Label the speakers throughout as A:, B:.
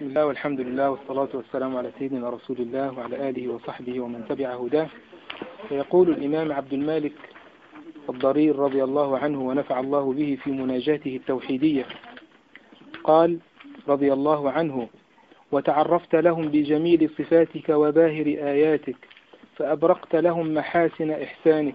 A: الله والحمد لله والصلاة والسلام على سيدنا رسول الله وعلى آله وصحبه ومن تبع هداه فيقول الإمام عبد المالك الضرير رضي الله عنه ونفع الله به في مناجاته التوحيدية قال رضي الله عنه وتعرفت لهم بجميل صفاتك وباهر آياتك فأبرقت لهم محاسن إحسانك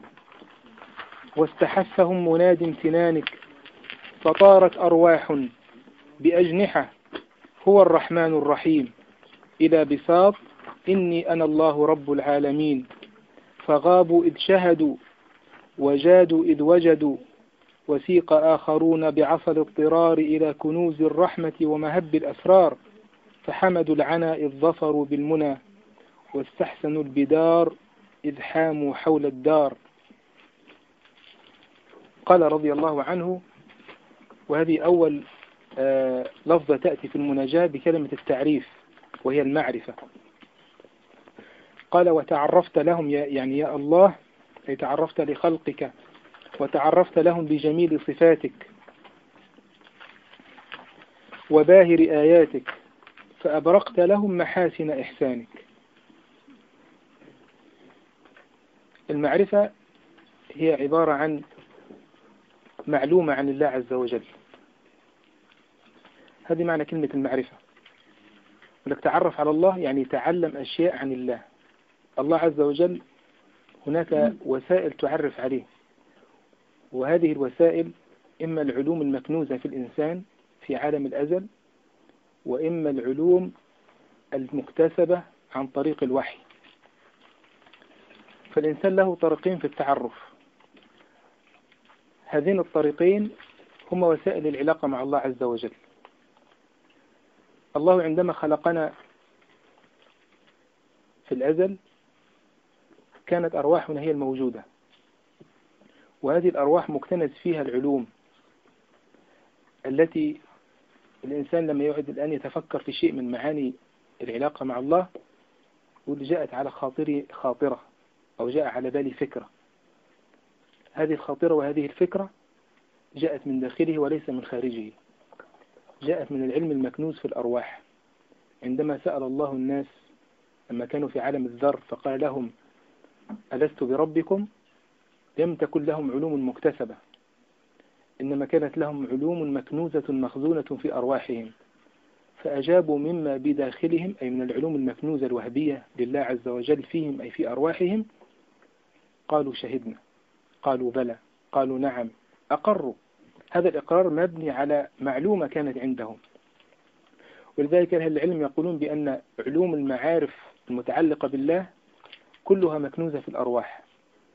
A: واستحفهم مناد امتنانك فطارت أرواح بأجنحة هو الرحمن الرحيم إلى بساط إني أنا الله رب العالمين فغابوا إذ شهدوا وجادوا إذ وجدوا وسيق آخرون بعصا الاضطرار إلى كنوز الرحمة ومهب الأسرار فحمدوا العنا إذ ظفروا بالمنى واستحسنوا البدار إذ حاموا حول الدار قال رضي الله عنه وهذه أول آه لفظة تأتي في المناجاة بكلمة التعريف وهي المعرفة قال وتعرفت لهم يا يعني يا الله أي تعرفت لخلقك وتعرفت لهم بجميل صفاتك وباهر آياتك فأبرقت لهم محاسن إحسانك المعرفة هي عبارة عن معلومة عن الله عز وجل هذه معنى كلمة المعرفة ولك تعرف على الله يعني تعلم أشياء عن الله الله عز وجل هناك وسائل تعرف عليه وهذه الوسائل إما العلوم المكنوزة في الإنسان في عالم الأزل وإما العلوم المكتسبة عن طريق الوحي فالإنسان له طريقين في التعرف هذين الطريقين هما وسائل العلاقة مع الله عز وجل الله عندما خلقنا في الأزل كانت أرواحنا هي الموجودة وهذه الأرواح مكتنز فيها العلوم التي الإنسان لما يقعد الآن يتفكر في شيء من معاني العلاقة مع الله يقول جاءت على خاطري خاطرة أو جاء على بالي فكرة هذه الخاطرة وهذه الفكرة جاءت من داخله وليس من خارجه جاءت من العلم المكنوز في الأرواح عندما سأل الله الناس لما كانوا في عالم الذر فقال لهم ألست بربكم لم تكن لهم علوم مكتسبة إنما كانت لهم علوم مكنوزة مخزونة في أرواحهم فأجابوا مما بداخلهم أي من العلوم المكنوزة الوهبية لله عز وجل فيهم أي في أرواحهم قالوا شهدنا قالوا بلى قالوا نعم أقروا هذا الإقرار مبني على معلومة كانت عندهم ولذلك أهل العلم يقولون بأن علوم المعارف المتعلقة بالله كلها مكنوزة في الأرواح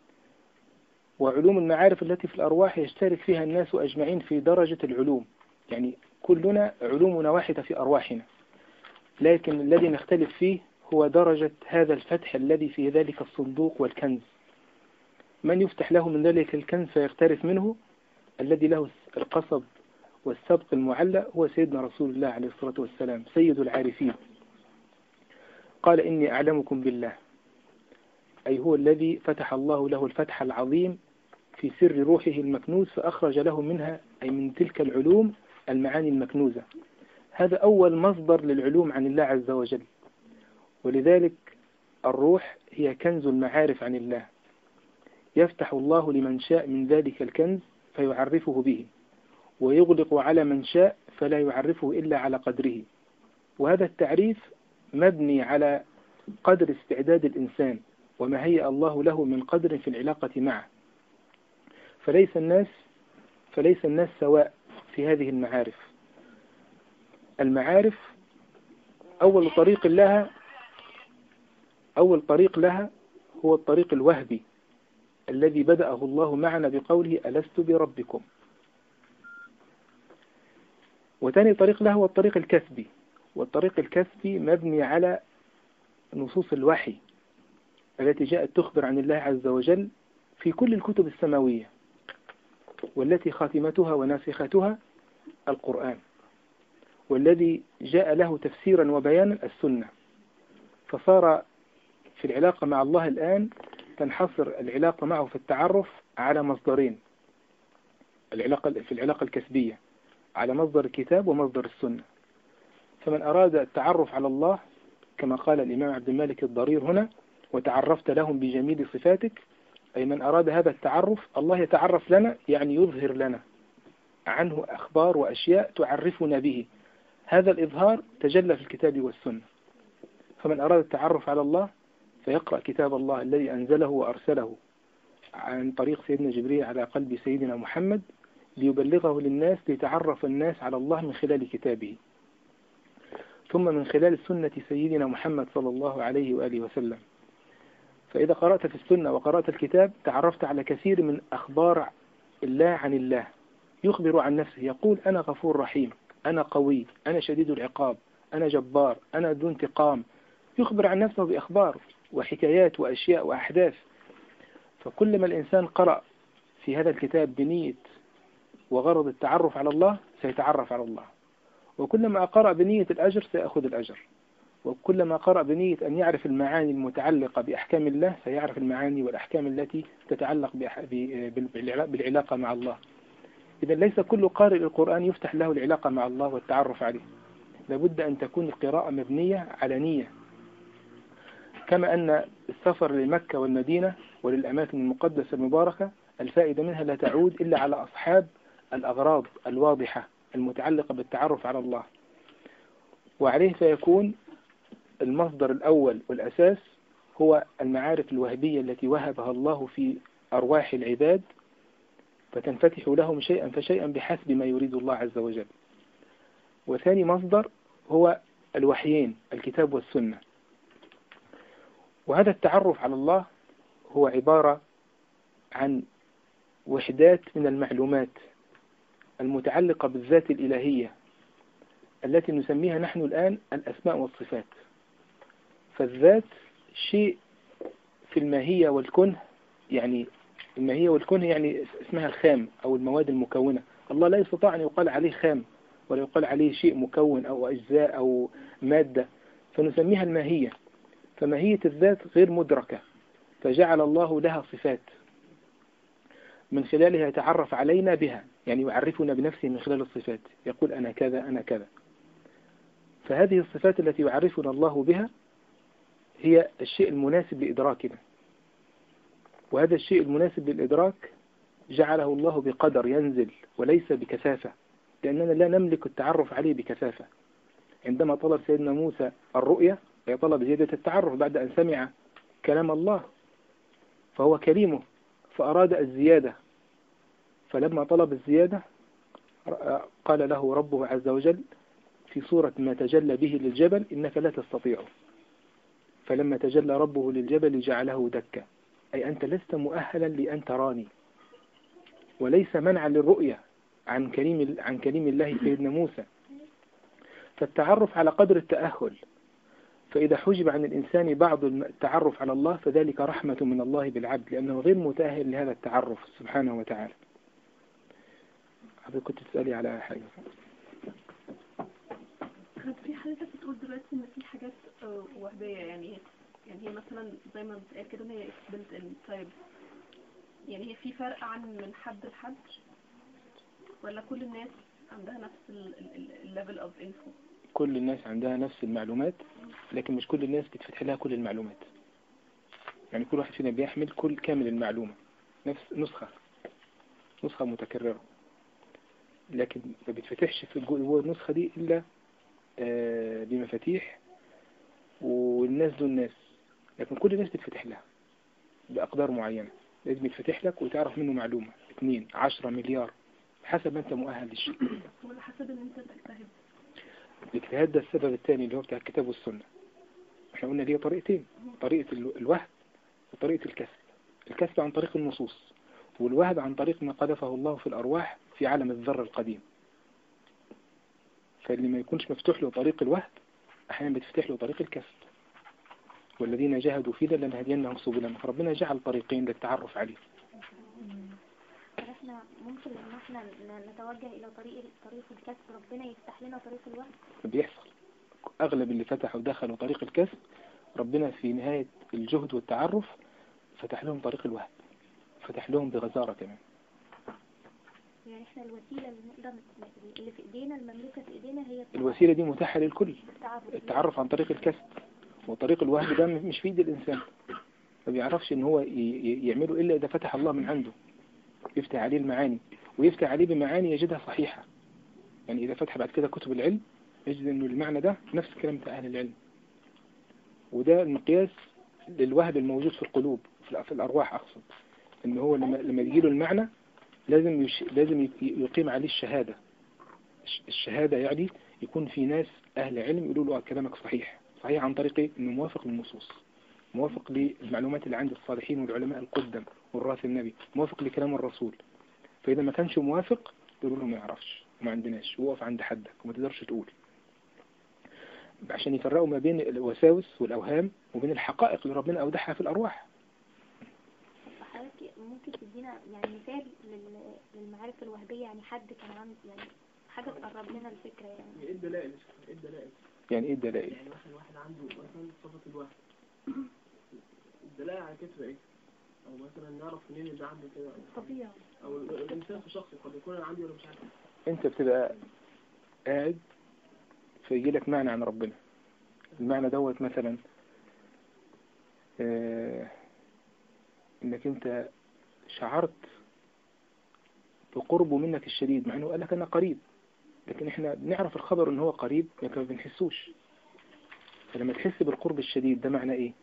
A: وعلوم المعارف التي في الأرواح يشترك فيها الناس أجمعين في درجة العلوم يعني كلنا علومنا واحدة في أرواحنا لكن الذي نختلف فيه هو درجة هذا الفتح الذي في ذلك الصندوق والكنز من يفتح له من ذلك الكنز فيغترف منه الذي له القصب والسبق المعلى هو سيدنا رسول الله عليه الصلاة والسلام سيد العارفين قال إني أعلمكم بالله أي هو الذي فتح الله له الفتح العظيم في سر روحه المكنوز فأخرج له منها أي من تلك العلوم المعاني المكنوزة هذا أول مصدر للعلوم عن الله عز وجل ولذلك الروح هي كنز المعارف عن الله يفتح الله لمن شاء من ذلك الكنز فيعرفه به ويغلق على من شاء فلا يعرفه إلا على قدره وهذا التعريف مبني على قدر استعداد الإنسان وما هيأ الله له من قدر في العلاقة معه فليس الناس فليس الناس سواء في هذه المعارف المعارف أول طريق لها أول طريق لها هو الطريق الوهبي الذي بدأه الله معنا بقوله ألست بربكم وثاني طريق له هو الطريق الكسبي والطريق الكسبي مبني على نصوص الوحي التي جاءت تخبر عن الله عز وجل في كل الكتب السماوية والتي خاتمتها وناسختها القرآن والذي جاء له تفسيرا وبيانا السنة فصار في العلاقة مع الله الآن تنحصر العلاقة معه في التعرف على مصدرين العلاقة في العلاقة الكسبية على مصدر الكتاب ومصدر السنة فمن أراد التعرف على الله كما قال الإمام عبد الملك الضرير هنا وتعرفت لهم بجميل صفاتك أي من أراد هذا التعرف الله يتعرف لنا يعني يظهر لنا عنه أخبار وأشياء تعرفنا به هذا الإظهار تجلى في الكتاب والسنة فمن أراد التعرف على الله فيقرأ كتاب الله الذي أنزله وأرسله عن طريق سيدنا جبريل على قلب سيدنا محمد ليبلغه للناس ليتعرف الناس على الله من خلال كتابه ثم من خلال سنة سيدنا محمد صلى الله عليه وآله وسلم فإذا قرأت في السنة وقرأت الكتاب تعرفت على كثير من أخبار الله عن الله يخبر عن نفسه يقول أنا غفور رحيم أنا قوي أنا شديد العقاب أنا جبار أنا ذو انتقام يخبر عن نفسه بأخبار وحكايات وأشياء وأحداث فكلما الإنسان قرأ في هذا الكتاب بنية وغرض التعرف على الله سيتعرف على الله وكلما قرأ بنية الأجر سيأخذ الأجر وكلما قرأ بنية أن يعرف المعاني المتعلقة بأحكام الله سيعرف المعاني والأحكام التي تتعلق بالعلاقة مع الله إذا ليس كل قارئ القرآن يفتح له العلاقة مع الله والتعرف عليه لابد أن تكون القراءة مبنية على نية كما أن السفر لمكة والمدينة وللأماكن المقدسة المباركة الفائدة منها لا تعود إلا على أصحاب الأغراض الواضحة المتعلقة بالتعرف على الله وعليه فيكون المصدر الأول والأساس هو المعارف الوهبية التي وهبها الله في أرواح العباد فتنفتح لهم شيئا فشيئا بحسب ما يريد الله عز وجل وثاني مصدر هو الوحيين الكتاب والسنة وهذا التعرف على الله هو عبارة عن وحدات من المعلومات المتعلقة بالذات الإلهية التي نسميها نحن الآن الأسماء والصفات فالذات شيء في الماهية والكنه يعني الماهية والكنه يعني اسمها الخام أو المواد المكونة الله لا يستطاع أن يقال عليه خام ولا يقال عليه شيء مكون أو أجزاء أو مادة فنسميها الماهية فماهية الذات غير مدركة فجعل الله لها صفات من خلالها يتعرف علينا بها يعني يعرفنا بنفسه من خلال الصفات يقول أنا كذا أنا كذا فهذه الصفات التي يعرفنا الله بها هي الشيء المناسب لإدراكنا وهذا الشيء المناسب للإدراك جعله الله بقدر ينزل وليس بكثافة لأننا لا نملك التعرف عليه بكثافة عندما طلب سيدنا موسى الرؤية طلب زيادة التعرف بعد أن سمع كلام الله فهو كليمه فأراد الزيادة فلما طلب الزيادة قال له ربه عز وجل في صورة ما تجلى به للجبل إنك لا تستطيعه فلما تجلى ربه للجبل جعله دكا أي أنت لست مؤهلا لأن تراني وليس منعا للرؤية عن كليم, عن كليم الله سيدنا موسى فالتعرف على قدر التأهل فإذا حجب عن الإنسان بعض التعرف على الله فذلك رحمة من الله بالعبد لأنه غير متأهل لهذا التعرف سبحانه وتعالى هذا كنت تسألي على حاجة
B: في حضرتك بتقول دلوقتي ان في حاجات آه، وهبية يعني يعني هي مثلا زي ما بتقال كده ان هي بلت ان طيب يعني هي في فرق عن من حد لحد ولا كل الناس عندها نفس الليفل اوف انفو
A: كل الناس عندها نفس المعلومات لكن مش كل الناس بتفتح لها كل المعلومات يعني كل واحد فينا بيحمل كل كامل المعلومة نفس نسخة نسخة متكررة لكن ما بتفتحش في جوه النسخة دي إلا آه، بمفاتيح والناس دول ناس لكن كل الناس بتفتح لها بأقدار معينة لازم يتفتح لك وتعرف منه معلومة اثنين عشرة مليار حسب ما انت مؤهل للشيء
B: ولا حسب ان انت تجتهد
A: الاجتهاد ده السبب الثاني اللي هو بتاع الكتاب والسنة احنا قلنا ليه طريقتين طريقة الوهب وطريقة الكسب الكسب عن طريق النصوص والوهب عن طريق ما قذفه الله في الأرواح في عالم الذر القديم فاللي ما يكونش مفتوح له طريق الوهب أحيانا بتفتح له طريق الكسب والذين جاهدوا فينا لنهدينهم سبلنا فربنا جعل طريقين للتعرف عليه
C: احنا ممكن ان احنا نتوجه الى طريق طريق الكسب ربنا يفتح لنا طريق الوهب
A: بيحصل اغلب اللي فتحوا ودخلوا طريق الكسب ربنا في نهاية الجهد والتعرف فتح لهم طريق الوهب فتح لهم بغزارة كمان
C: يعني احنا الوسيلة اللي نقدر اللي في ايدينا المملوكة في ايدينا هي
A: الوسيلة دي متاحة للكل
C: التعرف
A: التعرف عن طريق الكسب وطريق الوهب ده مش في ايد الإنسان ما بيعرفش ان هو ي- ي- يعمله إلا إذا فتح الله من عنده يفتح عليه المعاني ويفتح عليه بمعاني يجدها صحيحة يعني إذا فتح بعد كده كتب العلم يجد أنه المعنى ده نفس الكلام بتاع أهل العلم وده المقياس للوهب الموجود في القلوب في الأ- في الأرواح أقصد إن هو لما لما يجيله المعنى لازم يش... لازم ي- يقيم عليه الشهادة الش- الشهادة يعني يكون في ناس أهل علم يقولوا له آه كلامك صحيح صحيح عن طريق إيه؟ إنه موافق للنصوص موافق للمعلومات اللي عند الصالحين والعلماء القدم والراث النبي موافق لكلام الرسول فإذا ما كانش موافق يقولوا له ما يعرفش وما عندناش وقف عند حدك وما تقدرش تقول عشان يفرقوا ما بين الوساوس والأوهام وبين الحقائق اللي ربنا أودعها في الأرواح
C: حضرتك ممكن تدينا يعني مثال لل- للمعارف الوهبية يعني حد كان عنده يعني حاجة تقرب لنا الفكرة يعني
D: ايه الدلائل ايه الدلائل
A: يعني إيه الدلائل
D: يعني مثلا واحد عنده مثلا صفة الوهم الدلائل على كده ايه او مثلا نعرف منين اللي عنده كده
B: طبيعي
D: او الانسان في شخصي قد يكون انا عندي ولا مش عارف
A: أنت بتبقى قاعد فيجي لك معنى عن ربنا المعنى دوت مثلا آه انك انت شعرت بقربه منك الشديد مع انه قال لك انا قريب لكن احنا بنعرف الخبر ان هو قريب لكن ما بنحسوش فلما تحس بالقرب الشديد ده معنى ايه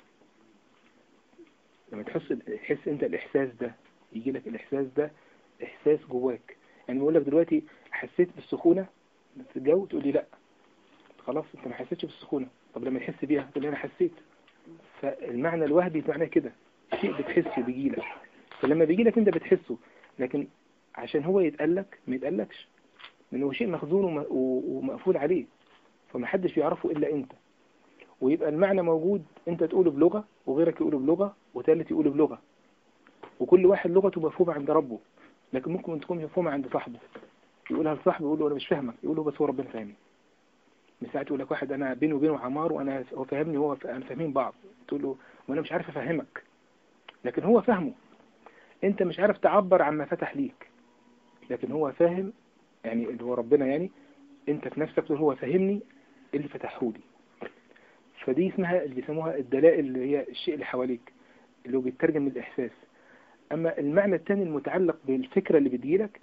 A: لما تحس تحس انت الاحساس ده يجي لك الاحساس ده احساس جواك يعني بقول لك دلوقتي حسيت بالسخونة في الجو تقول لي لا خلاص انت ما حسيتش بالسخونة طب لما تحس بيها تقول لي انا حسيت فالمعنى الوهبي معناه كده شيء بتحسه بيجيلك فلما بيجيلك انت بتحسه لكن عشان هو يتقلك ما يتقلكش لانه شيء مخزون وم- و- ومقفول عليه فمحدش بيعرفه الا انت ويبقى المعنى موجود انت تقوله بلغة وغيرك يقوله بلغة وثالث يقوله بلغة وكل واحد لغته مفهومة عند ربه لكن ممكن تكون مفهومة عند صاحبه يقولها لصاحبه يقول له انا مش فاهمك يقول له بس هو ربنا فاهمني من ساعة يقول لك واحد انا بيني وبينه عمار وانا هو فاهمني وهو ف- انا فاهمين بعض تقول له وانا مش عارف افهمك لكن هو فاهمه انت مش عارف تعبر عما فتح ليك لكن هو فاهم يعني اللي هو ربنا يعني انت في نفسك تقول هو فاهمني اللي فتحه لي فدي اسمها اللي بيسموها الدلائل اللي هي الشيء اللي حواليك اللي هو بيترجم الإحساس أما المعنى الثاني المتعلق بالفكرة اللي بتجيلك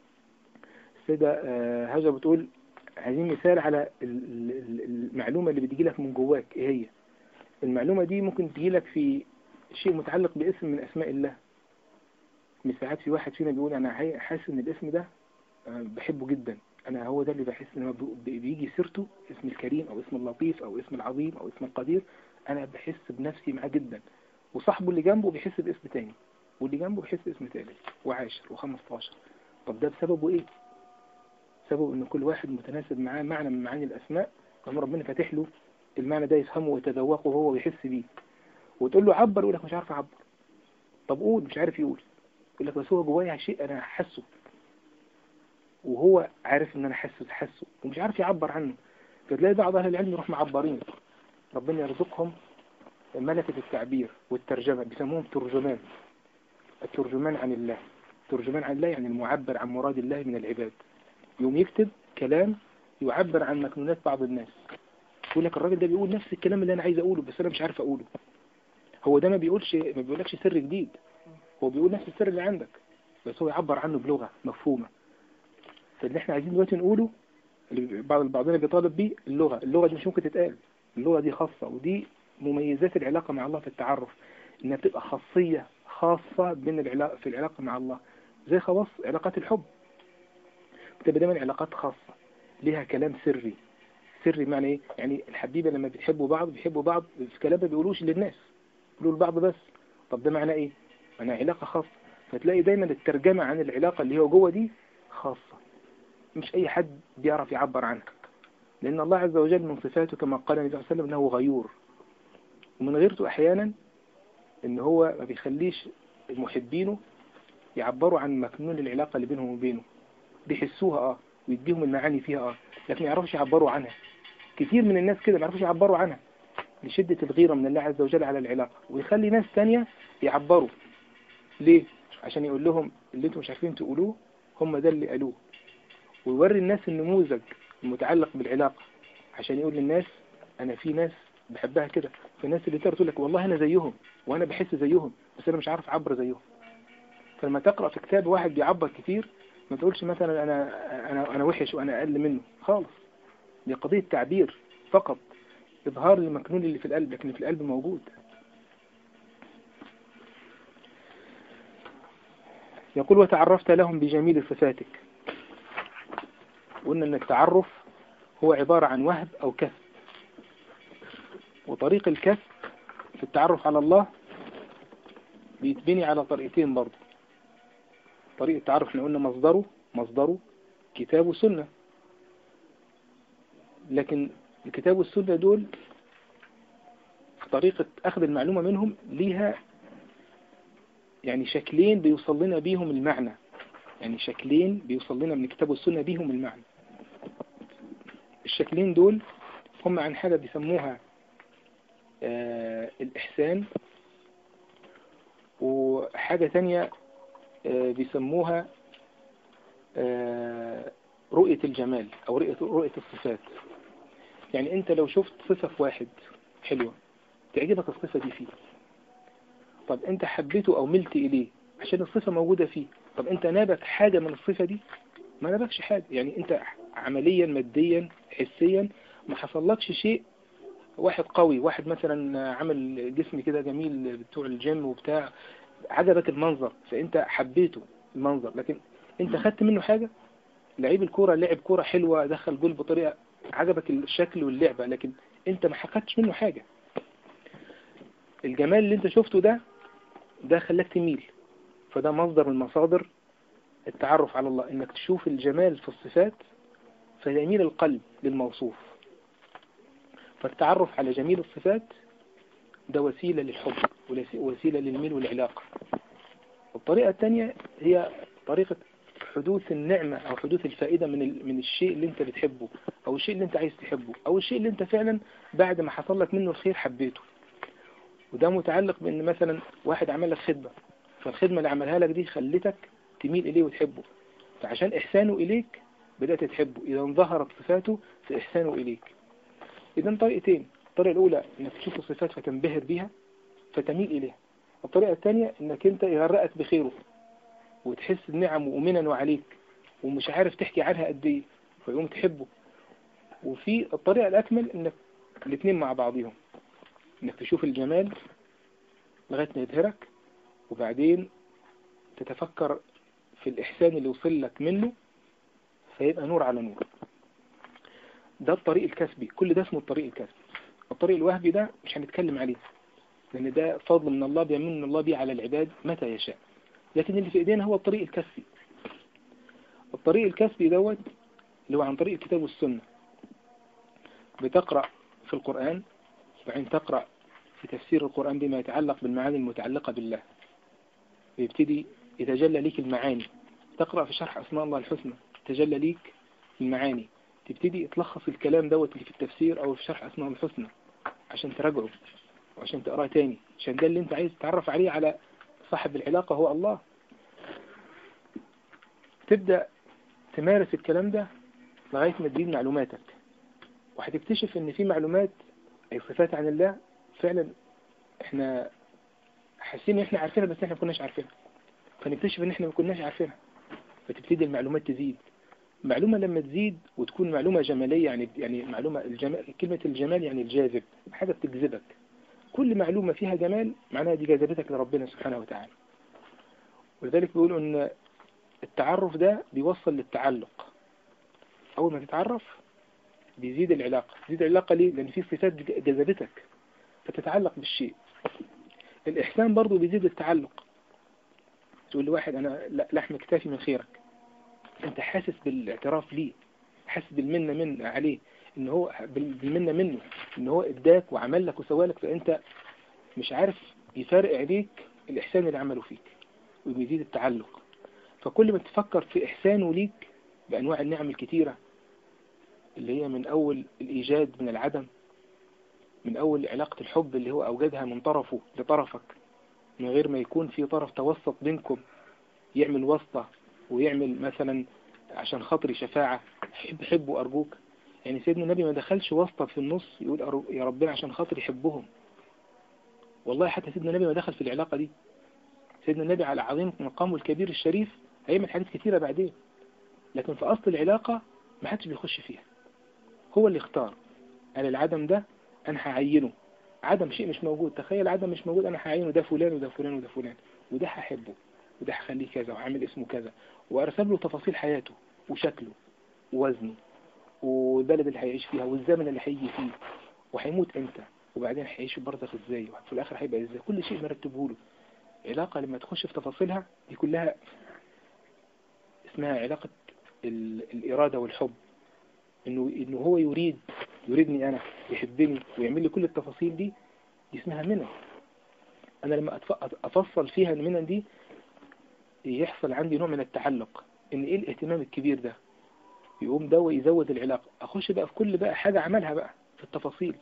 A: السيدة آه، هاجر بتقول عايزين مثال على ال- ال- ال- المعلومة اللي بتجيلك من جواك ايه هي المعلومة دي ممكن تجيلك في شيء متعلق باسم من أسماء الله من ساعات في واحد فينا بيقول أنا عاي- حاسس إن الاسم ده آه، بحبه جدا أنا هو ده اللي بحس إن هو بي- بيجي سيرته اسم الكريم أو اسم اللطيف أو اسم العظيم أو اسم القدير أنا بحس بنفسي معاه جدا وصاحبه اللي جنبه بيحس باسم تاني واللي جنبه بيحس باسم تالت وعاشر وخمستاشر طب ده بسببه إيه؟ سبب إن كل واحد متناسب معاه معنى من معاني الأسماء لما ربنا فاتح له المعنى ده يفهمه ويتذوقه وهو بيحس بيه وتقول له عبر يقول لك مش عارف أعبر طب قول مش عارف يقول يقول لك بس هو جوايا شيء أنا حاسه وهو عارف ان انا حاسه حاسه ومش عارف يعبر عنه فتلاقي بعض اهل العلم يروح معبرين ربنا يرزقهم ملكة التعبير والترجمة بيسموهم ترجمان الترجمان عن الله ترجمان عن الله يعني المعبر عن مراد الله من العباد يوم يكتب كلام يعبر عن مكنونات بعض الناس يقول لك الراجل ده بيقول نفس الكلام اللي انا عايز اقوله بس انا مش عارف اقوله هو ده ما بيقولش ما بيقولكش سر جديد هو بيقول نفس السر اللي عندك بس هو يعبر عنه بلغة مفهومة فاللي احنا عايزين دلوقتي نقوله اللي بعض بعضنا بيطالب بيه اللغة اللغة دي مش ممكن تتقال اللغة دي خاصة ودي مميزات العلاقة مع الله في التعرف انها بتبقى خاصية خاصة بين العلاقة في العلاقة مع الله زي خواص علاقات الحب بتبقى دايما علاقات خاصة ليها كلام سري سري معنى ايه يعني الحبيبة لما بيحبوا بعض بيحبوا بعض في كلام ما بيقولوش للناس بيقولوا لبعض بس طب ده معنى ايه معنى علاقة خاصة فتلاقي دايما الترجمة عن العلاقة اللي هو جوه دي خاصة مش أي حد بيعرف يعبر عنها لأن الله عز وجل من صفاته كما قال النبي صلى الله عليه وسلم أنه غيور ومن غيرته أحيانا أن هو ما بيخليش محبينه يعبروا عن مكنون العلاقة اللي بينهم وبينه بيحسوها اه ويديهم المعاني فيها اه لكن ما يعرفوش يعبروا عنها كتير من الناس كده ما يعرفوش يعبروا عنها لشدة الغيرة من الله عز وجل على العلاقة ويخلي ناس تانية يعبروا ليه؟ عشان يقول لهم اللي انتم مش عارفين تقولوه هم ده اللي قالوه ويوري الناس النموذج المتعلق بالعلاقة عشان يقول للناس أنا في ناس بحبها كده في ناس اللي تقدر تقول لك والله أنا زيهم وأنا بحس زيهم بس أنا مش عارف أعبر زيهم فلما تقرأ في كتاب واحد بيعبر كتير ما تقولش مثلا أنا أنا أنا وحش وأنا أقل منه خالص دي قضية تعبير فقط إظهار المكنون اللي في القلب لكن في القلب موجود يقول وتعرفت لهم بجميل صفاتك قلنا أن التعرف هو عبارة عن وهب أو كسب وطريق الكسب في التعرف على الله بيتبني على طريقتين برضه طريق التعرف احنا قلنا مصدره مصدره كتاب وسنة لكن الكتاب والسنة دول في طريقة أخذ المعلومة منهم ليها يعني شكلين بيوصل لنا بيهم المعنى يعني شكلين بيوصل لنا من الكتاب والسنة بيهم المعنى الشكلين دول هم عن حاجة بيسموها آه الإحسان وحاجة تانية آه بيسموها آه رؤية الجمال أو رؤية, رؤية الصفات يعني أنت لو شفت صفة في واحد حلوة تعجبك الصفة دي فيه طب أنت حبيته أو ملت إليه عشان الصفة موجودة فيه طب أنت نابك حاجة من الصفة دي ما نابكش حاجة يعني أنت عمليا ماديا حسيا ما حصلكش شيء واحد قوي واحد مثلا عمل جسم كده جميل بتوع الجيم وبتاع عجبك المنظر فانت حبيته المنظر لكن انت خدت منه حاجة لعيب الكورة لعب كورة حلوة دخل جول بطريقة عجبك الشكل واللعبة لكن انت ما حققتش منه حاجة الجمال اللي انت شفته ده ده خلاك تميل فده مصدر من مصادر التعرف على الله انك تشوف الجمال في الصفات فيميل القلب للموصوف فالتعرف على جميل الصفات ده وسيلة للحب وسيلة للميل والعلاقة الطريقة الثانية هي طريقة حدوث النعمة أو حدوث الفائدة من من الشيء اللي أنت بتحبه أو الشيء اللي أنت عايز تحبه أو الشيء اللي أنت فعلا بعد ما حصل لك منه الخير حبيته وده متعلق بأن مثلا واحد عمل لك خدمة فالخدمة اللي عملها لك دي خلتك تميل إليه وتحبه فعشان إحسانه إليك بدأت تحبه إذا ظهرت صفاته في إحسانه إليك إذا طريقتين الطريقة الأولى إنك تشوف الصفات فتنبهر بها فتميل إليها الطريقة الثانية إنك أنت يغرقك بخيره وتحس بنعمه ومننه عليك ومش عارف تحكي عنها قد إيه فيقوم تحبه وفي الطريقة الأكمل إنك الاثنين مع بعضهم إنك تشوف الجمال لغاية ما يظهرك وبعدين تتفكر في الإحسان اللي وصل لك منه فيبقى نور على نور ده الطريق الكسبي كل ده اسمه الطريق الكسبي الطريق الوهبي ده مش هنتكلم عليه لأن ده فضل من الله بيمن الله به على العباد متى يشاء لكن اللي في ايدينا هو الطريق الكسبي الطريق الكسبي دوت اللي هو عن طريق الكتاب والسنة بتقرأ في القرآن وبعدين تقرأ في تفسير القرآن بما يتعلق بالمعاني المتعلقة بالله ويبتدي يتجلى ليك المعاني تقرأ في شرح أسماء الله الحسنى تجلى ليك المعاني تبتدي تلخص الكلام دوت اللي في التفسير أو في شرح أسماء الحسنى عشان تراجعه وعشان تقرأ تاني عشان ده اللي انت عايز تتعرف عليه على صاحب العلاقة هو الله تبدأ تمارس الكلام ده لغاية ما تزيد معلوماتك وهتكتشف ان في معلومات اي صفات عن الله فعلا احنا حاسين ان احنا عارفينها بس احنا ما كناش عارفينها فنكتشف ان احنا ما كناش عارفينها فتبتدي المعلومات تزيد معلومة لما تزيد وتكون معلومة جمالية يعني يعني معلومة الجمال كلمة الجمال يعني الجاذب حاجة بتجذبك كل معلومة فيها جمال معناها دي جاذبتك لربنا سبحانه وتعالى ولذلك بيقولوا ان التعرف ده بيوصل للتعلق اول ما تتعرف بيزيد العلاقة تزيد العلاقة ليه لان في صفات جذبتك فتتعلق بالشيء الإحسان برضو بيزيد التعلق تقول لواحد أنا لحم كتافي من خيرك أنت حاسس بالاعتراف ليه حاسس بالمنة من عليه إن هو بالمنة منه إن هو إداك وعمل لك وسوى لك فأنت مش عارف يفارق عليك الإحسان اللي عمله فيك وبيزيد التعلق فكل ما تفكر في إحسانه ليك بأنواع النعم الكتيرة اللي هي من أول الإيجاد من العدم من أول علاقة الحب اللي هو أوجدها من طرفه لطرفك من غير ما يكون في طرف توسط بينكم يعمل واسطة ويعمل مثلا عشان خاطري شفاعة حب حبه أرجوك يعني سيدنا النبي ما دخلش واسطة في النص يقول أرو- يا ربنا عشان خاطري حبهم والله حتى سيدنا النبي ما دخل في العلاقة دي سيدنا النبي على عظيم مقامه الكبير الشريف هيعمل حاجات كتيرة بعدين لكن في أصل العلاقة ما حدش بيخش فيها هو اللي اختار قال العدم ده أنا هعينه عدم شيء مش موجود تخيل عدم مش موجود أنا هعينه ده فلان وده فلان وده فلان وده هحبه وده هخليه كذا وهعمل اسمه كذا وأرسل له تفاصيل حياته وشكله ووزنه والبلد اللي هيعيش فيها والزمن اللي هيجي فيه وهيموت امتى وبعدين هيعيش في برزخ ازاي وفي الاخر هيبقى ازاي كل شيء مرتبه له علاقة لما تخش في تفاصيلها دي كلها اسمها علاقة ال- الإرادة والحب إنه إنه هو يريد يريدني أنا يحبني ويعمل لي كل التفاصيل دي دي اسمها منن أنا لما أتف- أفصل فيها المنن دي يحصل عندي نوع من التعلق إن إيه الاهتمام الكبير ده يقوم ده ويزود العلاقة أخش بقى في كل بقى حاجة عملها بقى في التفاصيل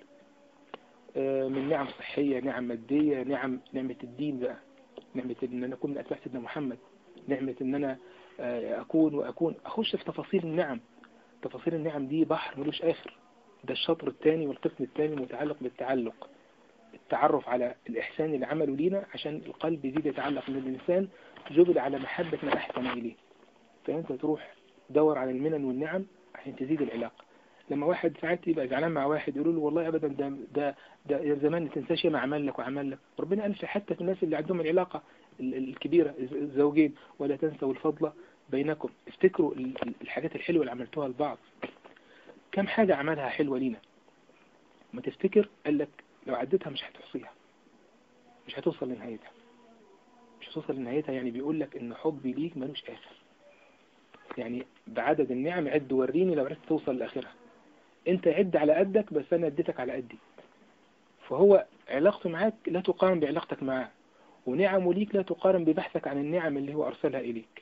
A: آه، من نعم صحية نعم مادية نعم نعمة الدين بقى نعمة ان انا اكون من اتباع سيدنا محمد نعمة ان انا آه، اكون واكون اخش في تفاصيل النعم تفاصيل النعم دي بحر ملوش اخر ده الشطر الثاني والقسم الثاني متعلق بالتعلق التعرف على الإحسان اللي عمله لينا عشان القلب يزيد يتعلق من الإنسان جبل على محبة من أحسن إليه فأنت تروح دور على المنن والنعم عشان تزيد العلاقة لما واحد ساعات يبقى زعلان مع واحد يقولوا له والله ابدا ده ده ده يا زمان ما تنساش ما عمل لك وعمل لك ربنا قال في حتى في الناس اللي عندهم العلاقه ال- ال- الكبيره الز- الزوجين ولا تنسوا الفضل بينكم افتكروا ال- ال- الحاجات الحلوه اللي عملتوها لبعض كم حاجه عملها حلوه لينا ما تفتكر قال لك لو عديتها مش هتحصيها مش هتوصل لنهايتها مش هتوصل لنهايتها يعني بيقول لك ان حبي ليك ملوش اخر يعني بعدد النعم عد وريني لو عرفت توصل لاخرها انت عد على قدك بس انا اديتك على قدي فهو علاقته معاك لا تقارن بعلاقتك معاه ونعمه ليك لا تقارن ببحثك عن النعم اللي هو ارسلها اليك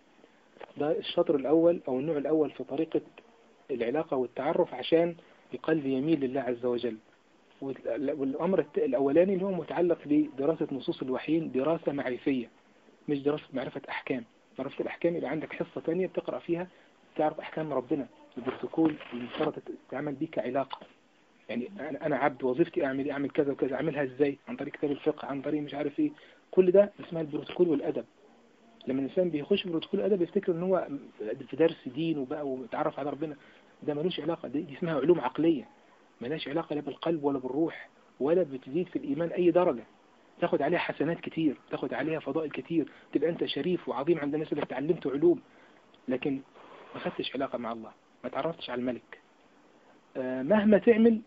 A: ده الشطر الاول او النوع الاول في طريقة العلاقة والتعرف عشان القلب يميل لله عز وجل والامر الت- الاولاني اللي هو متعلق بدراسة نصوص الوحيين دراسة معرفية مش دراسة معرفة احكام دراسة الاحكام يبقى عندك حصة تانية بتقرأ فيها تعرف احكام ربنا البروتوكول المفترض تتعامل بيه كعلاقة يعني انا انا عبد وظيفتي اعمل ايه اعمل كذا وكذا اعملها ازاي عن طريق كتاب الفقه عن طريق مش عارف ايه كل ده اسمها البروتوكول والادب لما الانسان بيخش في بروتوكول الادب يفتكر ان هو في درس دين وبقى ويتعرف على ربنا ده ملوش علاقة دي, دي اسمها علوم عقلية ملهاش علاقة لا بالقلب ولا بالروح ولا بتزيد في الإيمان أي درجة تاخد عليها حسنات كتير تاخد عليها فضائل كتير تبقى أنت شريف وعظيم عند الناس اللي اتعلمت علوم لكن ما خدتش علاقة مع الله ما تعرفتش على الملك آه، مهما تعمل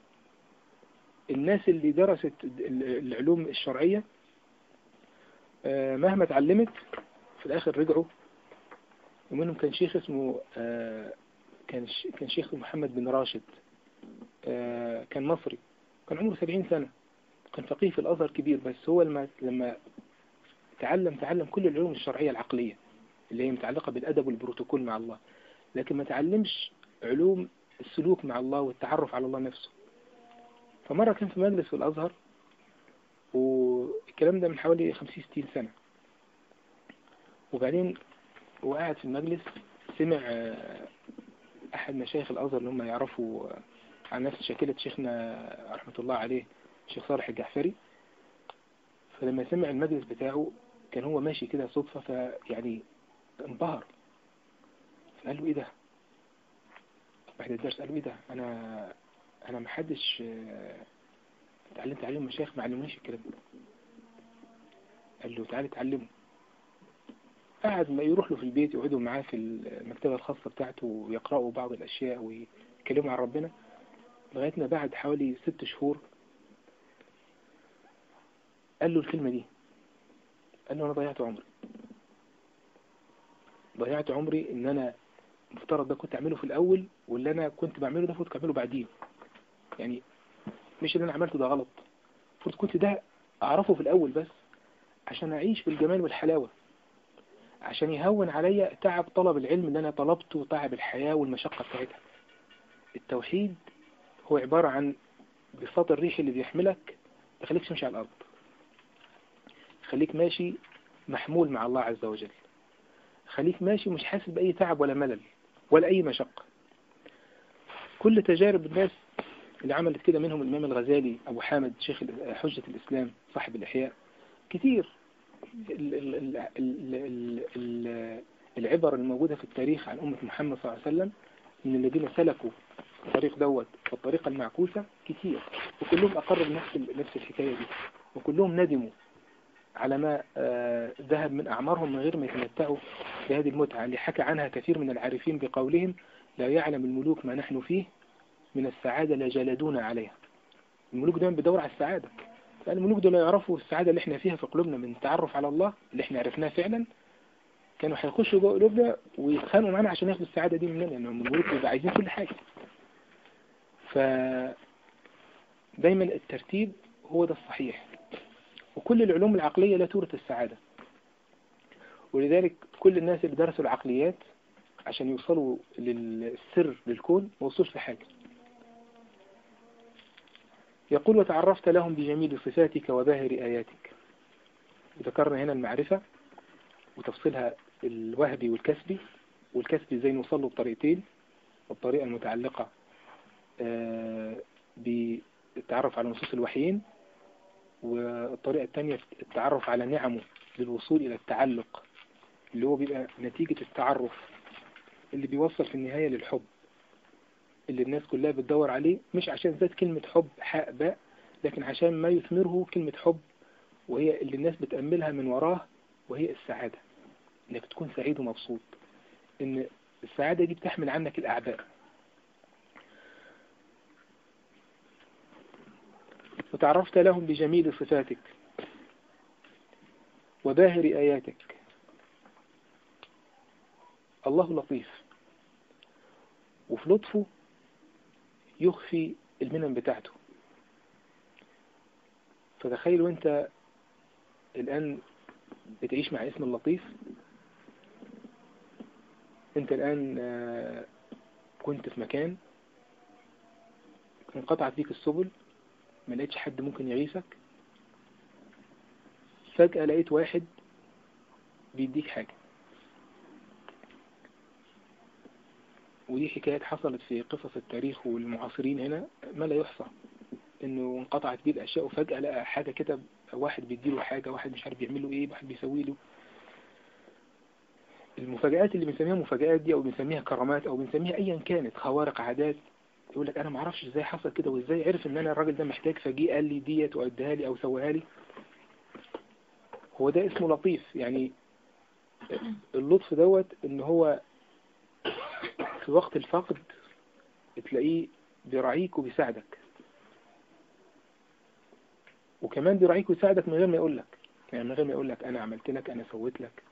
A: الناس اللي درست ال- العلوم الشرعية آه، مهما اتعلمت في الآخر رجعوا ومنهم كان شيخ اسمه آه، كان ش- كان شيخ محمد بن راشد آه، كان مصري كان عمره 70 سنة كان فقيه في الأزهر كبير بس هو لما لما تعلم تعلم كل العلوم الشرعية العقلية اللي هي متعلقة بالأدب والبروتوكول مع الله لكن ما تعلمش علوم السلوك مع الله والتعرف على الله نفسه فمرة كان في مجلس في الأزهر والكلام ده من حوالي 50 60 سنة وبعدين وقاعد في المجلس سمع آه، أحد مشايخ الأزهر اللي هم يعرفوا آه، عن نفس شكلة شيخنا رحمة الله عليه الشيخ صالح الجعفري فلما سمع المجلس بتاعه كان هو ماشي كده صدفة فيعني انبهر فقال له ايه ده بعد الدرس قال له ايه ده انا انا محدش آه، اتعلمت عليهم مشايخ ما علمونيش الكلام ده قال له تعالى اتعلمه قعد ما يروح له في البيت يقعدوا معاه في المكتبة الخاصة بتاعته ويقرأوا بعض الأشياء ويتكلموا عن ربنا لغاية ما بعد حوالي ست شهور قال له الكلمة دي قال له أنا ضيعت عمري ضيعت عمري إن أنا المفترض ده كنت أعمله في الأول واللي أنا كنت بعمله ده كنت أعمله بعدين يعني مش اللي أنا عملته ده غلط المفروض كنت ده أعرفه في الأول بس عشان أعيش بالجمال والحلاوة عشان يهون عليا تعب طلب العلم اللي أنا طلبته وتعب الحياة والمشقة بتاعتها التوحيد هو عبارة عن بساط الريح اللي بيحملك يخليك تمشي على الأرض خليك ماشي محمول مع الله عز وجل خليك ماشي مش حاسس بأي تعب ولا ملل ولا أي مشقة كل تجارب الناس اللي عملت كده منهم الإمام الغزالي أبو حامد شيخ ال- حجة الإسلام صاحب الإحياء كتير ال- ال- ال- ال- ال- ال- العبر الموجودة في التاريخ عن أمة محمد صلى الله عليه وسلم من الذين سلكوا الطريق دوت والطريقة المعكوسة كتير وكلهم أقروا بنفس ال- نفس الحكاية دي وكلهم ندموا على ما آه، ذهب من أعمارهم من غير ما يتمتعوا بهذه المتعة اللي حكى عنها كثير من العارفين بقولهم لا يعلم الملوك ما نحن فيه من السعادة لجلدونا عليها الملوك دايما بيدور على السعادة لأن الملوك دول يعرفوا السعادة اللي احنا فيها في قلوبنا من التعرف على الله اللي احنا عرفناه فعلا كانوا هيخشوا جوه قلوبنا ويتخانقوا معانا عشان ياخدوا السعادة دي مننا لأن هم الملوك بيبقى عايزين كل حاجة ف دايما الترتيب هو ده الصحيح وكل العلوم العقلية لا تورث السعادة ولذلك كل الناس اللي درسوا العقليات عشان يوصلوا للسر للكون ما وصلوش لحاجة يقول وتعرفت لهم بجميل صفاتك وباهر آياتك ذكرنا هنا المعرفة وتفصيلها الوهبي والكسبي والكسبي ازاي نوصل له بطريقتين الطريقة المتعلقة آه، بالتعرف على نصوص الوحيين والطريقة الثانية التعرف على نعمه للوصول إلى التعلق اللي هو بيبقى نتيجة التعرف اللي بيوصل في النهاية للحب اللي الناس كلها بتدور عليه مش عشان ذات كلمة حب حاء باء لكن عشان ما يثمره كلمة حب وهي اللي الناس بتأملها من وراه وهي السعادة انك تكون سعيد ومبسوط ان السعادة دي بتحمل عنك الأعباء وتعرفت لهم بجميل صفاتك وباهر آياتك الله لطيف وفي لطفه يخفي المنن بتاعته فتخيل وانت الآن بتعيش مع اسم اللطيف انت الآن آه، كنت في مكان انقطعت بيك السبل ما لقيتش حد ممكن يغيثك فجأة لقيت واحد بيديك حاجة ودي حكايات حصلت في قصص التاريخ والمعاصرين هنا ما لا يحصى انه انقطعت بيه الاشياء وفجأة لقى حاجة كده واحد بيديله حاجة واحد مش عارف بيعمل له ايه واحد بيسوي له المفاجآت اللي بنسميها مفاجآت دي او بنسميها كرامات او بنسميها ايا كانت خوارق عادات يقول لك انا ما اعرفش ازاي حصل كده وازاي عرف ان انا الراجل ده محتاج فجيه قال لي ديت واديها لي او سويها لي هو ده اسمه لطيف يعني اللطف دوت ان هو في وقت الفقد تلاقيه بيراعيك وبيساعدك وكمان بيراعيك ويساعدك من غير ما يقول لك يعني من غير ما يقول لك انا عملت لك انا سويت لك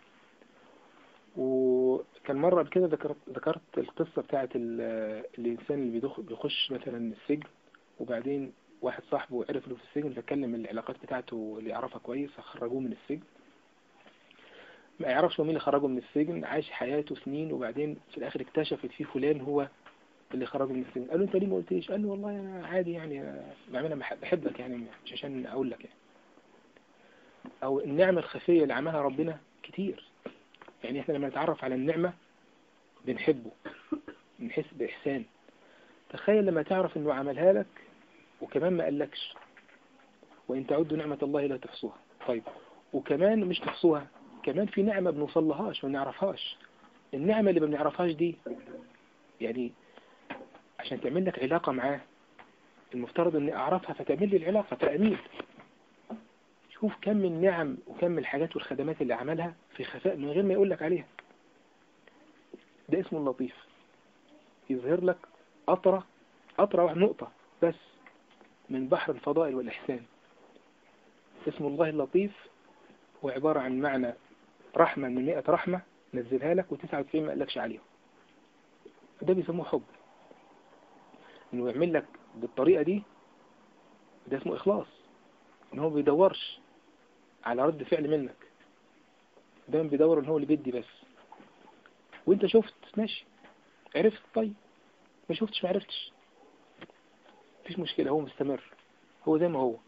A: وكان مرة قبل كده ذكرت ذكرت القصة بتاعت ال- الإنسان اللي بيدخ- بيخش مثلا السجن وبعدين واحد صاحبه عرف له في السجن فكلم العلاقات بتاعته اللي يعرفها كويس فخرجوه من السجن ما يعرفش هو مين اللي خرجه من السجن عاش حياته سنين وبعدين في الآخر اكتشفت فيه فلان هو اللي خرجه من السجن قال له انت ليه ما قلتليش قال له والله انا عادي يعني أنا بعملها مح- بحبك يعني مش عشان اقول لك يعني او النعمة الخفية اللي عملها ربنا كتير يعني احنا لما نتعرف على النعمة بنحبه نحس بإحسان تخيل لما تعرف انه عملها لك وكمان ما قالكش وإن تعدوا نعمة الله لا تحصوها طيب وكمان مش تحصوها كمان في نعمة بنوصلهاش ما بنعرفهاش النعمة اللي ما بنعرفهاش دي يعني عشان تعمل لك علاقة معاه المفترض اني اعرفها فتعمل لي العلاقة فأميل شوف كم من نعم وكم من الحاجات والخدمات اللي عملها في خفاء من غير ما يقول لك عليها ده اسمه اللطيف يظهر لك قطرة قطرة واحدة نقطة بس من بحر الفضائل والإحسان اسم الله اللطيف هو عبارة عن معنى رحمة من مئة رحمة نزلها لك وتسعة وتسعين ما قالكش عليهم ده بيسموه حب انه يعمل لك بالطريقة دي ده اسمه إخلاص ان هو بيدورش على رد فعل منك دايما بيدور ان هو اللي بيدي بس وانت شفت ماشي عرفت طيب ما شفتش ما عرفتش مفيش مشكلة هو مستمر هو زي ما هو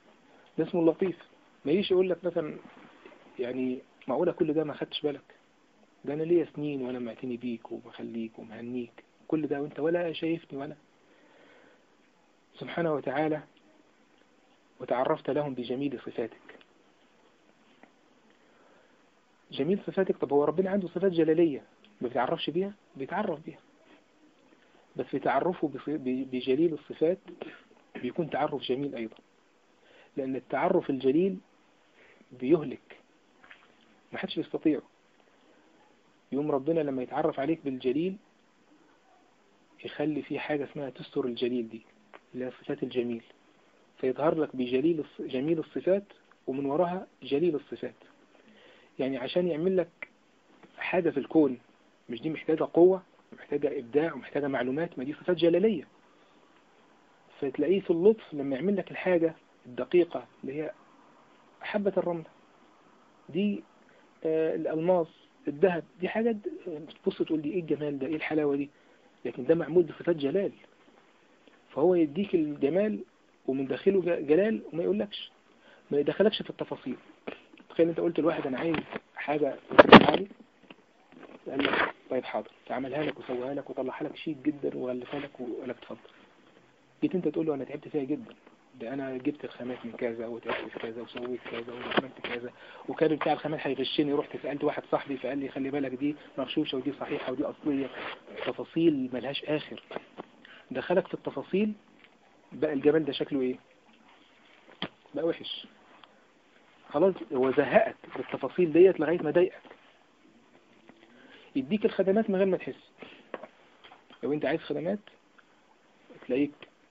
A: ده اسمه اللطيف ما يجيش يقول لك مثلا يعني معقولة كل ده ما خدتش بالك ده انا ليا سنين وانا معتني بيك وبخليك ومهنيك كل ده وانت ولا شايفني ولا سبحانه وتعالى وتعرفت لهم بجميل صفاتك جميل صفاتك طب هو ربنا عنده صفات جلالية ما بيتعرفش بيها بيتعرف بيها بس في تعرفه بص- ب- بجليل الصفات بيكون تعرف جميل أيضا لأن التعرف الجليل بيهلك ما حدش يستطيعه يوم ربنا لما يتعرف عليك بالجليل يخلي في حاجة اسمها تستر الجليل دي اللي هي صفات الجميل فيظهر لك بجليل الص- جميل الصفات ومن وراها جليل الصفات يعني عشان يعمل لك حاجة في الكون مش دي محتاجة قوة محتاجة إبداع ومحتاجة معلومات ما دي صفات جلالية فتلاقيه في اللطف لما يعمل لك الحاجة الدقيقة اللي هي حبة الرملة دي آه الألماس الذهب دي حاجة د- تبص تقول دي ايه الجمال ده ايه الحلاوة دي لكن ده معمول بصفات جلال فهو يديك الجمال ومن داخله ج- جلال وما يقولكش ما يدخلكش في التفاصيل تخيل انت قلت لواحد انا عايز حاجة عالي قال لك طيب حاضر تعملها لك وسويها لك وطلعها لك شيك جدا وغلفها لك وقال لك اتفضل جيت انت تقول له انا تعبت فيها جدا ده انا جبت الخامات من كذا وتعبت في كذا وسويت كذا وعملت كذا وكان بتاع الخامات هيغشني رحت سألت واحد صاحبي فقال لي خلي بالك دي مغشوشة ودي صحيحة ودي أصلية تفاصيل ملهاش آخر دخلك في التفاصيل بقى الجمال ده شكله ايه بقى وحش خلاص هو زهقك بالتفاصيل ديت لغاية ما ضايقك يديك الخدمات من غير ما تحس لو انت عايز خدمات تلاقيك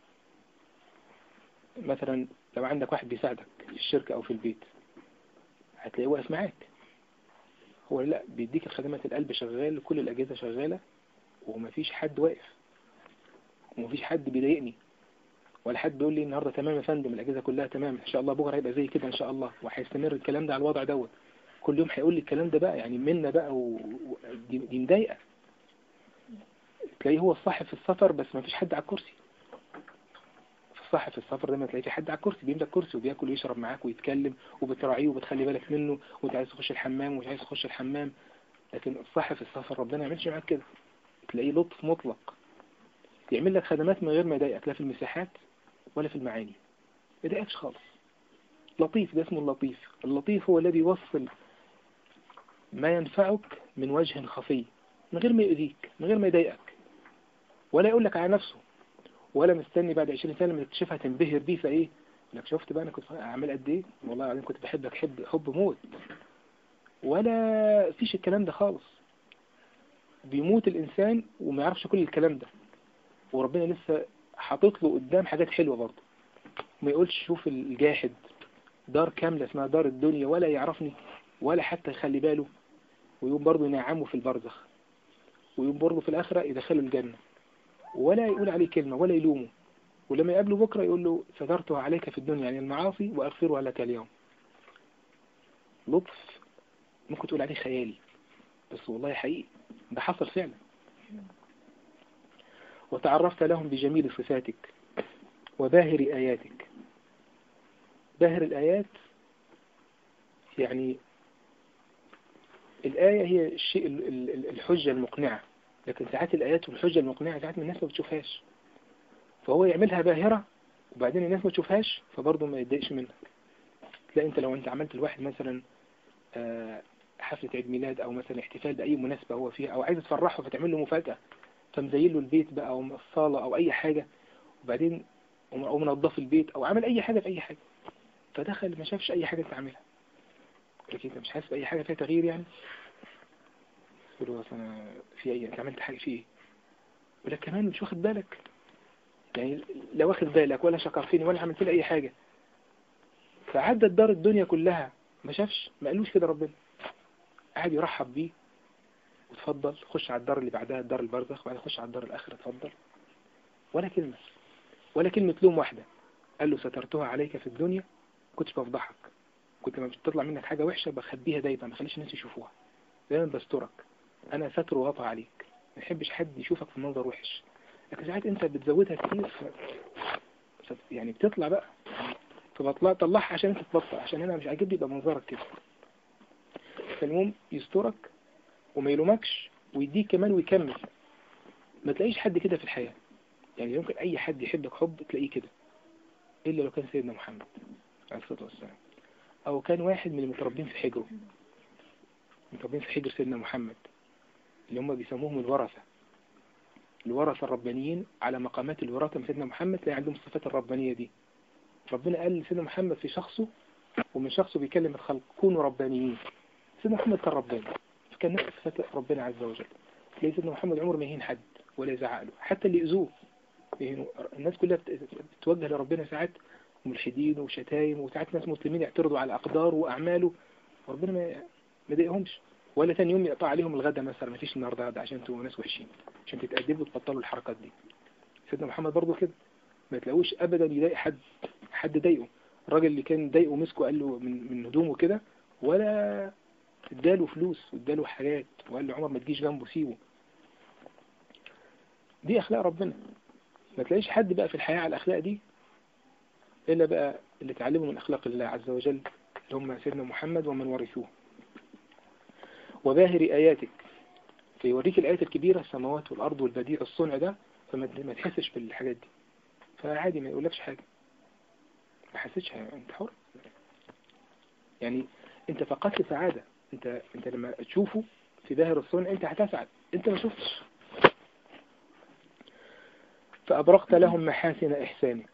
A: مثلا لو عندك واحد بيساعدك في الشركة او في البيت هتلاقيه واقف معاك هو لا بيديك الخدمات القلب شغال كل الأجهزة شغالة ومفيش حد واقف ومفيش حد بيضايقني ولا حد بيقول لي النهارده تمام يا فندم الأجهزة كلها تمام إن شاء الله بكرة هيبقى زي كده إن شاء الله وهيستمر الكلام ده على الوضع دوت كل يوم هيقول لي الكلام ده بقى يعني منا بقى ودي دي مضايقة تلاقيه هو الصح في السفر بس مفيش حد على الكرسي في الصح في السفر دايما تلاقي في حد على الكرسي بيملك كرسي وبياكل ويشرب معاك ويتكلم وبتراعيه وبتخلي بالك منه وانت عايز تخش الحمام ومش عايز تخش الحمام لكن الصح في السفر ربنا ما يعملش معاك كده تلاقيه لطف مطلق يعمل لك خدمات من غير ما يضايقك لا في المساحات ولا في المعاني ما يضايقكش خالص لطيف ده اسمه اللطيف اللطيف هو الذي يوصل ما ينفعك من وجه خفي من غير ما يؤذيك من غير ما يضايقك ولا يقول لك على نفسه ولا مستني بعد 20 سنة لما تكتشفها تنبهر بيه فايه يقول لك شفت بقى انا كنت اعمل قد ايه والله العظيم كنت بحبك حب حب موت ولا فيش الكلام ده خالص بيموت الانسان وما يعرفش كل الكلام ده وربنا لسه حاطط له قدام حاجات حلوة برضه ما يقولش شوف الجاحد دار كاملة اسمها دار الدنيا ولا يعرفني ولا حتى يخلي باله ويقوم برضه ينعمه في البرزخ ويقوم برضه في الآخرة يدخله الجنة ولا يقول عليه كلمة ولا يلومه ولما يقابله بكرة يقول له سترتها عليك في الدنيا يعني المعاصي وأغفرها لك اليوم لطف ممكن تقول عليه خيالي بس والله حقيقي ده حصل فعلا وتعرفت لهم بجميل صفاتك وباهر آياتك باهر الآيات يعني الآية هي الشيء ال- ال- الحجة المقنعة لكن ساعات الآيات والحجة المقنعة ساعات من الناس ما بتشوفهاش فهو يعملها باهرة وبعدين الناس ما تشوفهاش فبرضه ما يتضايقش منك تلاقي انت لو انت عملت الواحد مثلا آه، حفلة عيد ميلاد او مثلا احتفال بأي مناسبة هو فيها او عايز تفرحه فتعمل له مفاجأة فمزين له البيت بقى او الصالة او اي حاجة وبعدين او منظف البيت او عمل اي حاجة في اي حاجة فدخل ما شافش اي حاجة انت عاملها لكن انت مش حاسس بأي حاجة فيها تغيير يعني تقول له أصل انا في اي انت عملت حاجة في ايه يقول لك كمان مش واخد بالك يعني لا واخد بالك ولا شكر فيني ولا عملت لي اي حاجة فعدت دار الدنيا كلها ما شافش ما قالوش كده ربنا قاعد يرحب بيه وتفضل خش على الدار اللي بعدها الدار البرزخ وبعدين خش على الدار الآخرة اتفضل ولا كلمة ولا كلمة لوم واحدة قال له سترتها عليك في الدنيا كنتش بفضحك كنت لما بتطلع منك حاجة وحشة بخبيها دايما ما خليش الناس يشوفوها دايما بسترك أنا ستر وغطى عليك ما يحبش حد يشوفك في منظر وحش لكن ساعات أنت بتزودها كتير ف... ف... يعني بتطلع بقى فبطلع طلعها عشان انت تبطل عشان انا مش عاجبني يبقى منظرك كده فالمهم يسترك وما يلومكش ويديك كمان ويكمل ما تلاقيش حد كده في الحياة يعني يمكن أي حد يحبك حب تلاقيه كده إلا لو كان سيدنا محمد عليه الصلاة والسلام أو كان واحد من المتربين في حجره متربين في حجر سيدنا محمد اللي هم بيسموهم الورثة الورثة الربانيين على مقامات الوراثة من سيدنا محمد تلاقي عندهم الصفات الربانية دي ربنا قال لسيدنا محمد في شخصه ومن شخصه بيكلم الخلق كونوا ربانيين سيدنا محمد كان رباني فكان نفس صفات ربنا عز وجل تلاقي سيدنا محمد عمره ما يهين حد ولا يزعق له حتى اللي يأذوه يهينوا. الناس كلها بت- بتتوجه لربنا ساعات ملحدين وشتايم وساعات ناس مسلمين يعترضوا على أقداره وأعماله وربنا ما ما ضايقهمش ولا تاني يوم يقطع عليهم الغدا مثلا ما فيش النهارده غدا عشان انتوا ناس وحشين عشان تتأدبوا وتبطلوا الحركات دي سيدنا محمد برضه كده ما تلاقوش ابدا يضايق حد حد ضايقه الراجل اللي كان ضايقه مسكه قال له من من هدومه كده ولا اداله فلوس واداله حاجات وقال له عمر ما تجيش جنبه سيبه دي اخلاق ربنا ما تلاقيش حد بقى في الحياة على الاخلاق دي الا بقى اللي اتعلموا من اخلاق الله عز وجل اللي هم سيدنا محمد ومن ورثوه وباهر آياتك فيوريك الآيات الكبيرة السماوات والأرض والبديع الصنع ده فما ما تحسش بالحاجات دي فعادي ما يقولكش حاجة ما حسيتش انت حر يعني انت فقدت سعادة انت انت لما تشوفه في باهر الصنع انت هتسعد انت ما شفتش فأبرقت لهم محاسن إحسانك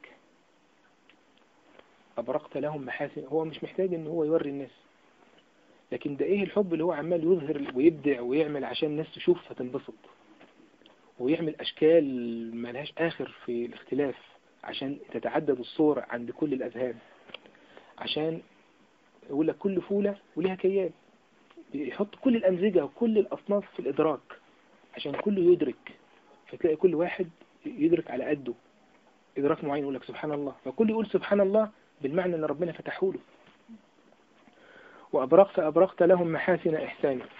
A: أبرقت لهم محاسن هو مش محتاج ان هو يوري الناس لكن ده ايه الحب اللي هو عمال يظهر ويبدع ويعمل عشان الناس تشوف فتنبسط ويعمل اشكال ملهاش اخر في الاختلاف عشان تتعدد الصور عند كل الاذهان عشان يقول لك كل فولة وليها كيان بيحط كل الامزجة وكل الاصناف في الادراك عشان كله يدرك فتلاقي كل واحد يدرك على قده ادراك معين يقول لك سبحان الله فكل يقول سبحان الله بالمعنى ان ربنا فتحه له وأبرقت أبرقت لهم محاسن إحسانك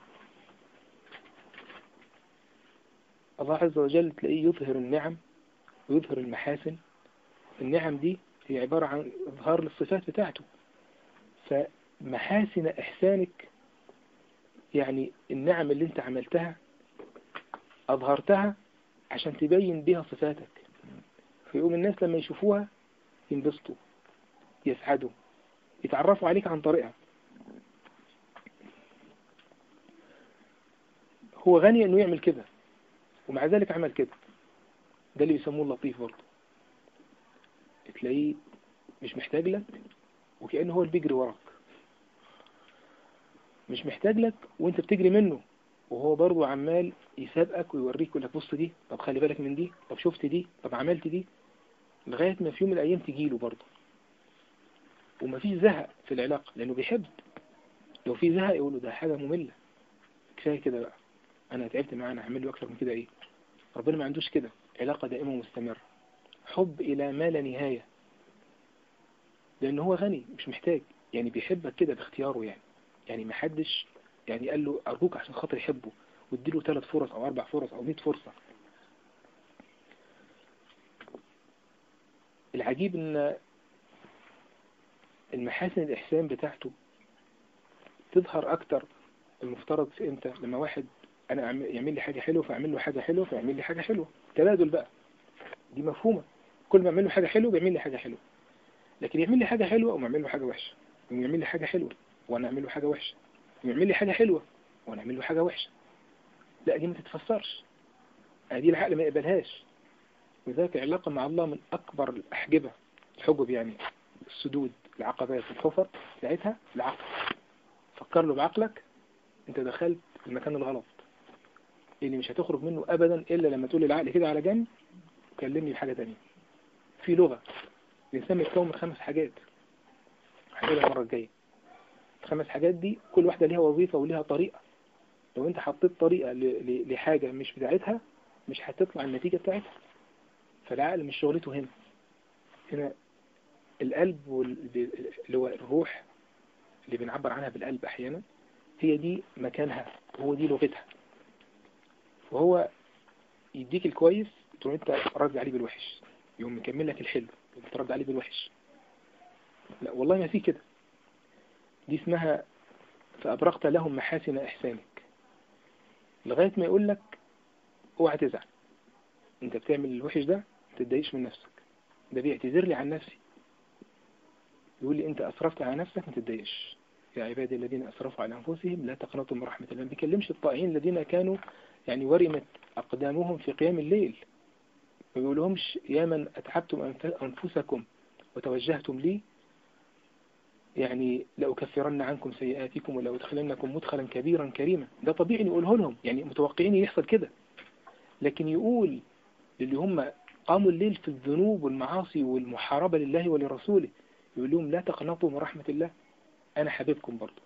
A: الله عز وجل تلاقيه يظهر النعم ويظهر المحاسن النعم دي هي عبارة عن إظهار للصفات بتاعته فمحاسن إحسانك يعني النعم اللي انت عملتها أظهرتها عشان تبين بها صفاتك فيقوم الناس لما يشوفوها ينبسطوا يسعدوا يتعرفوا عليك عن طريقها هو غني انه يعمل كده ومع ذلك عمل كده ده اللي بيسموه اللطيف برضه تلاقيه مش محتاج لك وكأنه هو اللي بيجري وراك مش محتاج لك وانت بتجري منه وهو برضه عمال يسابقك ويوريك يقول لك بص دي طب خلي بالك من دي طب شفت دي طب عملت دي لغاية ما في يوم من الأيام تجيله برضه ومفيش زهق في العلاقة لأنه بيحب لو في زهق يقوله ده حاجة مملة كفاية كده بقى أنا تعبت معاه أنا هعمل له أكثر من كده إيه ربنا ما عندوش كده علاقة دائمة ومستمرة حب إلى ما لا نهاية لأنه هو غني مش محتاج يعني بيحبك كده باختياره يعني يعني ما حدش يعني قال له أرجوك عشان خاطر يحبه واديله ثلاث فرص أو أربع فرص أو 100 فرصة العجيب إن المحاسن الإحسان بتاعته تظهر أكتر المفترض في إمتى لما واحد أنا أعمل- يعمل لي حاجة حلوة فأعمل له حاجة حلوة فيعمل لي حاجة حلوة تبادل بقى دي مفهومة كل ما أعمل له حاجة حلوة بيعمل لي حاجة حلوة لكن يعمل لي حاجة حلوة وما أعمل له حاجة وحشة ويعمل لي حاجة حلوة وأنا أعمل له حاجة وحشة ويعمل لي حاجة حلوة وأنا أعمل له حاجة وحشة لا دي ما تتفسرش دي العقل ما يقبلهاش وذلك العلاقة مع الله من أكبر الأحجبة الحجب يعني السدود العقبات الحفر ساعتها العقل فكر له بعقلك انت دخلت المكان الغلط اللي مش هتخرج منه ابدا الا لما تقول العقل كده على جنب وكلمني بحاجة تانية في لغة الانسان متكون من خمس حاجات هنقولها المرة الجاية الخمس حاجات دي كل واحدة ليها وظيفة وليها طريقة لو انت حطيت طريقة ل- ل- لحاجة مش بتاعتها مش هتطلع النتيجة بتاعتها فالعقل مش شغلته هنا هنا القلب وال- اللي هو الروح اللي بنعبر عنها بالقلب احيانا هي دي مكانها هو دي لغتها وهو يديك الكويس تقوم انت رد عليه بالوحش يقوم مكمل لك الحلو تقوم ترد عليه بالوحش لا والله ما في كده دي اسمها فأبرقت لهم محاسن إحسانك لغاية ما يقول لك اوعى تزعل انت بتعمل الوحش ده ما تتضايقش من نفسك ده بيعتذر لي عن نفسي يقول لي انت اسرفت على نفسك ما تتضايقش يا عبادي الذين اسرفوا على انفسهم لا تقنطوا من رحمة الله ما بيكلمش الطائعين الذين كانوا يعني ورمت اقدامهم في قيام الليل ما بيقولهمش يا من اتعبتم أنف- انفسكم وتوجهتم لي يعني لأكفرن عنكم سيئاتكم ولا أدخلنكم مدخلا كبيرا كريما ده طبيعي يقوله لهم يعني متوقعين يحصل كده لكن يقول للي هم قاموا الليل في الذنوب والمعاصي والمحاربة لله ولرسوله يقول لهم لا تقنطوا من رحمة الله أنا حبيبكم برضو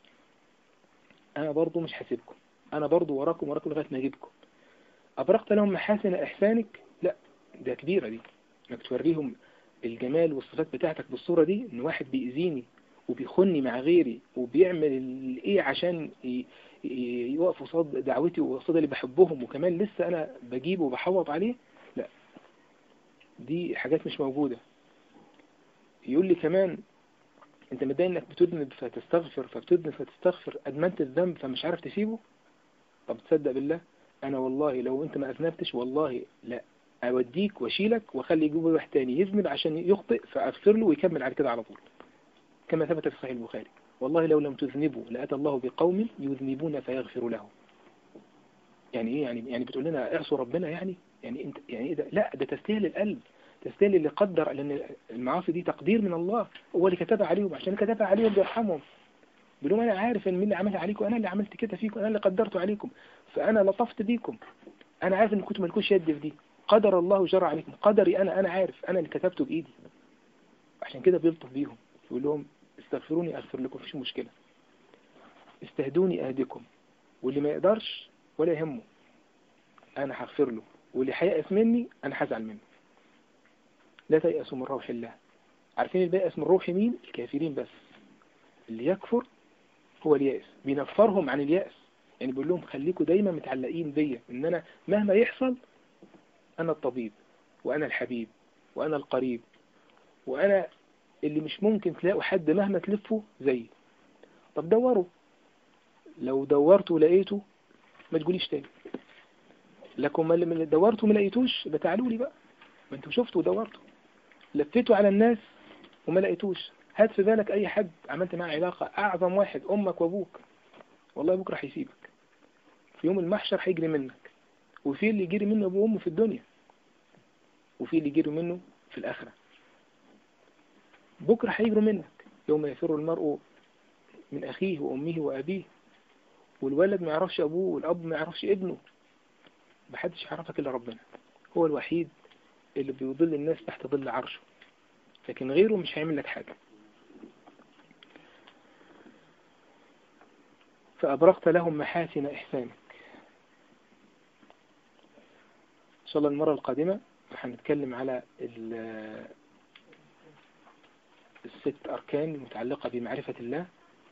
A: أنا برضو مش حاسبكم أنا برضو وراكم وراكم لغاية ما أجيبكم أبرقت لهم محاسن إحسانك لا ده كبيرة دي انك توريهم الجمال والصفات بتاعتك بالصورة دي ان واحد بيأذيني وبيخني مع غيري وبيعمل الايه عشان ي- ي- يقف قصاد دعوتي وقصاد اللي بحبهم وكمان لسه انا بجيبه وبحوط عليه لا دي حاجات مش موجودة يقول لي كمان انت متضايق انك بتذنب فتستغفر فبتذنب فتستغفر ادمنت الذنب فمش عارف تسيبه طب تصدق بالله انا والله لو انت ما اذنبتش والله لا اوديك واشيلك واخلي يجيب واحد تاني يذنب عشان يخطئ فاغفر له ويكمل على كده على طول كما ثبت في صحيح البخاري والله لو لم تذنبوا لأتى الله بقوم يذنبون فيغفر لهم يعني ايه يعني يعني بتقول لنا اعصوا ربنا يعني يعني انت يعني ايه ده لا ده تسليه للقلب تسليه اللي قدر لان المعاصي دي تقدير من الله هو اللي كتبها عليهم عشان كتبها عليهم بيرحمهم بيقول لهم انا عارف ان مين اللي عملها عليكم انا اللي عملت كده فيكم انا اللي قدرته عليكم فانا لطفت بيكم انا عارف ان كنتوا مالكوش يد في دي قدر الله جرى عليكم قدري انا انا عارف انا اللي كتبته بايدي عشان كده بيلطف بيهم يقول لهم استغفروني اغفر لكم مفيش مشكلة استهدوني اهدكم واللي ما يقدرش ولا يهمه انا هغفر له واللي هيأس مني انا هزعل منه لا تيأسوا من روح الله عارفين اللي بيأس من روح مين الكافرين بس اللي يكفر هو اليأس بينفرهم عن اليأس يعني بيقول لهم خليكم دايما متعلقين بيا ان انا مهما يحصل انا الطبيب وانا الحبيب وانا القريب وانا اللي مش ممكن تلاقوا حد مهما تلفوا زيي طب دوروا لو دورتوا ولقيتوا ما تقوليش تاني لكم ما اللي دورتوا ما لقيتوش يبقى تعالوا لي بقى ما انتوا شفتوا ودورتوا لفيتوا على الناس وما لقيتوش هات في بالك اي حد عملت معاه علاقة اعظم واحد امك وابوك والله بكره هيسيبك في يوم المحشر هيجري منك وفي اللي يجري منه ابوه وامه في الدنيا وفي اللي يجري منه في الاخره بكرة هيجروا منك يوم يفر المرء من أخيه وأمه وأبيه والولد ما يعرفش أبوه والأب ما يعرفش ابنه محدش يعرفك إلا ربنا هو الوحيد اللي بيضل الناس تحت ظل عرشه لكن غيره مش هيعمل لك حاجة فأبرقت لهم محاسن إحسانك إن شاء الله المرة القادمة هنتكلم على الست أركان المتعلقة بمعرفة الله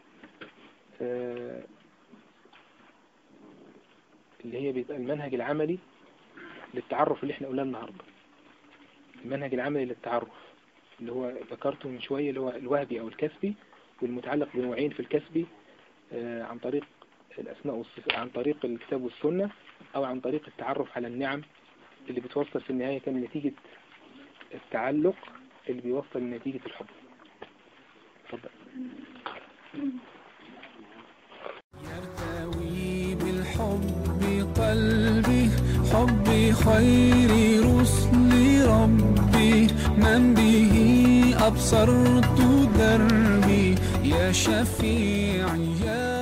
A: اللي هي بيبقى المنهج العملي للتعرف اللي احنا قلناه النهاردة المنهج العملي للتعرف اللي هو ذكرته من شوية اللي هو الوهبي أو الكسبي والمتعلق بنوعين في الكسبي عن طريق الأسماء والصفات عن طريق الكتاب والسنة أو عن طريق التعرف على النعم اللي بتوصل في النهاية كان نتيجة التعلق اللي بيوصل لنتيجة الحب تفضل
E: يرتوي بالحب قلبي حب خير رسل ربي من به أبصرت دربي يا شفيعي يا